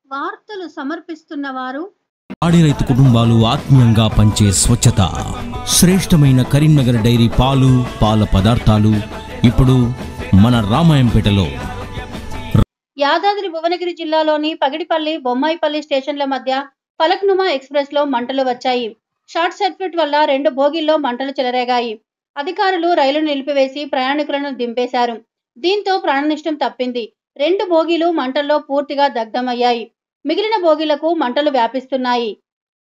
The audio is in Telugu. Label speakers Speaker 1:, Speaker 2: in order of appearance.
Speaker 1: వార్తలు సమర్పిస్తున్న వారు
Speaker 2: పాడి రైతు కుటుంబాలు ఆత్మీయంగా పంచే స్వచ్ఛత శ్రేష్టమైన కరీంనగర్ డైరీ పాలు పాల పదార్థాలు ఇప్పుడు మన రామాయంపేటలో
Speaker 1: యాదాద్రి భువనగిరి జిల్లాలోని పగిడిపల్లి బొమ్మాయిపల్లి స్టేషన్ల మధ్య ఫలక్నుమా ఎక్స్ప్రెస్ లో మంటలు వచ్చాయి షార్ట్ సర్క్యూట్ వల్ల రెండు బోగీల్లో మంటలు చెలరేగాయి అధికారులు రైలును నిలిపివేసి ప్రయాణికులను దింపేశారు దీంతో ప్రాణనష్టం తప్పింది రెండు బోగీలు మంటల్లో పూర్తిగా దగ్ధమయ్యాయి మిగిలిన బోగీలకు మంటలు వ్యాపిస్తున్నాయి